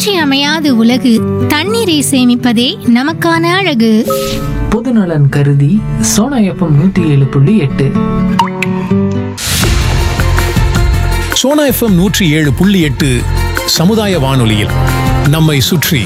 இன்றியமையாத உலகு தண்ணீரை சேமிப்பதே நமக்கான அழகு பொதுநலன் கருதி சோனா எஃப்எம் நூற்றி ஏழு புள்ளி எட்டு சோனா எஃப்எம் நூற்றி ஏழு புள்ளி எட்டு சமுதாய வானொலியில் நம்மை சுற்றி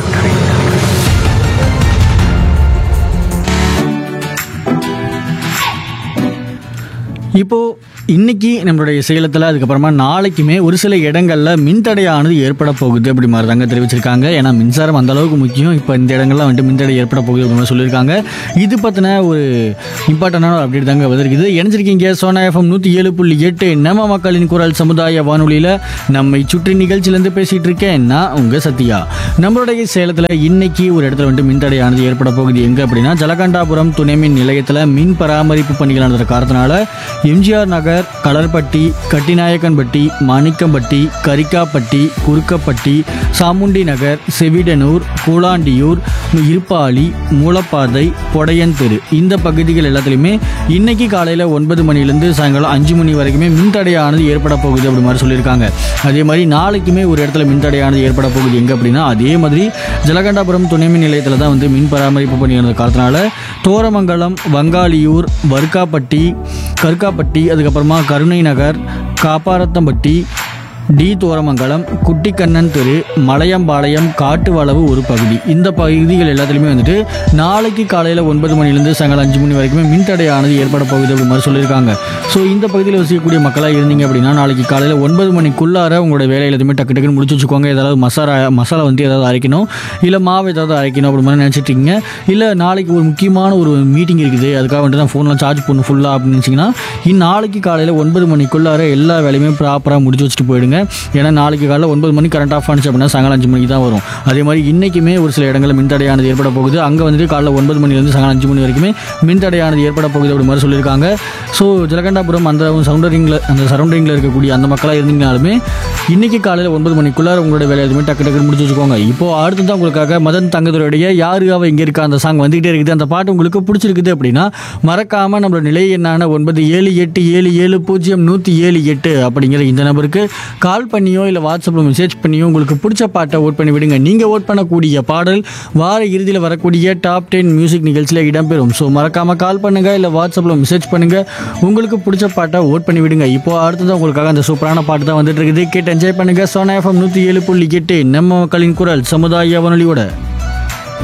இப்போ இன்னைக்கு நம்மளுடைய சேலத்தில் அதுக்கப்புறமா நாளைக்குமே ஒரு சில இடங்கள்ல மின்தடையானது ஏற்பட போகுது அப்படி மாதிரி தாங்க தெரிவிச்சிருக்காங்க ஏன்னா மின்சாரம் அந்த அளவுக்கு முக்கியம் இப்போ இந்த இடங்கள்லாம் வந்துட்டு மின்தடை ஏற்பட போகுது அப்படின்னு சொல்லியிருக்காங்க இது பற்றின ஒரு இம்பார்ட்டண்டான ஒரு அப்டேட் தாங்க வந்திருக்குது இணைஞ்சிருக்கீங்க சோனா எஃப்எம் நூற்றி ஏழு புள்ளி எட்டு நம்ம மக்களின் குரல் சமுதாய வானொலியில் நம்மை சுற்றி நிகழ்ச்சியிலேருந்து பேசிகிட்டு இருக்கேன் நான் உங்கள் சத்யா நம்மளுடைய சேலத்தில் இன்னைக்கு ஒரு இடத்துல வந்துட்டு மின்தடையானது ஏற்பட போகுது எங்கே அப்படின்னா ஜலகண்டாபுரம் துணை மின் நிலையத்தில் மின் பராமரிப்பு பணிகள் நடந்த காரணத்தினால எம்ஜிஆர் நகர் கலர்பட்டி கட்டிநாயக்கன்பட்டி மாணிக்கம்பட்டி கரிக்காப்பட்டி குறுக்கப்பட்டி சாமுண்டி நகர் செவிடனூர் கூலாண்டியூர் இருப்பாளி மூலப்பாதை பொடையன் தெரு இந்த பகுதிகள் எல்லாத்துலேயுமே இன்னைக்கு காலையில் ஒன்பது மணிலேருந்து சாயங்காலம் அஞ்சு மணி வரைக்குமே மின்தடையானது ஏற்பட போகுது அப்படி மாதிரி சொல்லியிருக்காங்க அதே மாதிரி நாளைக்குமே ஒரு இடத்துல மின்தடையானது ஏற்பட போகுது எங்கே அப்படின்னா அதே மாதிரி ஜலகண்டாபுரம் துணை மின் நிலையத்தில் தான் வந்து மின் பராமரிப்பு பணி நடந்த காரணத்தினால தோரமங்கலம் வங்காளியூர் வர்க்காப்பட்டி கருக்காப்பட்டி அதுக்கப்புறமா கருணை நகர் காப்பாரத்தம்பட்டி டி தோரமங்கலம் குட்டிக்கண்ணன் தெரு மலையம்பாளையம் காட்டுவளவு ஒரு பகுதி இந்த பகுதிகள் எல்லாத்துலேயுமே வந்துட்டு நாளைக்கு காலையில் ஒன்பது மணிலேருந்து சாயங்காலம் அஞ்சு மணி வரைக்குமே மின்தடையானது ஏற்பட போகுது அப்படி மாதிரி சொல்லியிருக்காங்க ஸோ இந்த பகுதியில் வசிக்கக்கூடிய மக்களாக இருந்தீங்க அப்படின்னா நாளைக்கு காலையில் ஒன்பது மணிக்குள்ளார உங்களோட வேலையில் எதுவுமே டக்கு டக்குன்னு முடிச்சு வச்சுக்கோங்க ஏதாவது மசாலா மசாலா வந்து ஏதாவது அரைக்கணும் இல்லை மாவு ஏதாவது அரைக்கணும் அப்படி மாதிரி நினச்சிட்டு இருக்கீங்க இல்லை நாளைக்கு ஒரு முக்கியமான ஒரு மீட்டிங் இருக்குது அதுக்காக வந்துட்டு தான் ஃபோன்லாம் சார்ஜ் பண்ணணும் ஃபுல்லாக அப்படின்னு நினச்சிங்கன்னா இந்நாளைக்கு காலையில் ஒன்பது மணிக்குள்ளார எல்லா வேலையுமே ப்ராப்பராக முடிச்சு வச்சுட்டு போயிடுங்க ஏன்னா நாளைக்கு காலையில் ஒன்பது மணி கரண்ட் ஆஃப் ஆனிச்சு அப்படின்னா சாயங்காலம் அஞ்சு மணிக்கு தான் வரும் அதே மாதிரி இன்றைக்குமே ஒரு சில இடங்களில் மின்தடையானது ஏற்பட போகுது அங்கே வந்துட்டு காலைல ஒன்பது மணிலேருந்து சாயங்காலம் அஞ்சு மணி வரைக்குமே மின்தடையானது ஏற்பட போகுது அப்படி மாதிரி சொல்லியிருக்காங்க ஸோ ஜலகண்டாபுரம் அந்த சவுண்டரிங்கில் அந்த சரௌண்டிங்கில் இருக்கக்கூடிய அந்த மக்களாக இருந்தீங்கனாலுமே இன்னைக்கு காலையில் ஒன்பது மணிக்குள்ளார உங்களோட வேலை எதுவுமே டக்கு டக்குன்னு முடிச்சு வச்சுக்கோங்க இப்போ அடுத்து தான் உங்களுக்காக மதன் தங்கதுரையுடைய யாரு அவ இங்கே இருக்கா அந்த சாங் வந்துகிட்டே இருக்குது அந்த பாட்டு உங்களுக்கு பிடிச்சிருக்குது அப்படின்னா மறக்காமல் நம்மளோட நிலை என்னான ஒன்பது ஏழு எட்டு ஏழு ஏழு பூஜ்ஜியம் நூற்றி ஏழு எட்டு அப்படிங்கிற இந்த நம்பருக்கு கால் பண்ணியோ இல்லை வாட்ஸ்அப்பில் மெசேஜ் பண்ணியோ உங்களுக்கு பிடிச்ச பாட்டை ஓட் பண்ணி விடுங்க நீங்கள் ஓட் பண்ணக்கூடிய பாடல் வார இறுதியில் வரக்கூடிய டாப் டென் மியூசிக் நிகழ்ச்சியில் இடம்பெறும் ஸோ மறக்காமல் கால் பண்ணுங்கள் இல்லை வாட்ஸ்அப்பில் மெசேஜ் பண்ணுங்கள் உங்களுக்கு பிடிச்ச பாட்டை ஓட் பண்ணி விடுங்க இப்போ அடுத்ததான் உங்களுக்காக அந்த சூப்பரான பாட்டு தான் வந்துட்டு இருக்குது கேட்டு என்ஜாய் பண்ணுங்கள் சோனா எஃப்எம் நூற்றி ஏழு புள்ளி எட்டு நம்ம மக்களின் குரல் சமுதாய வானொலியோட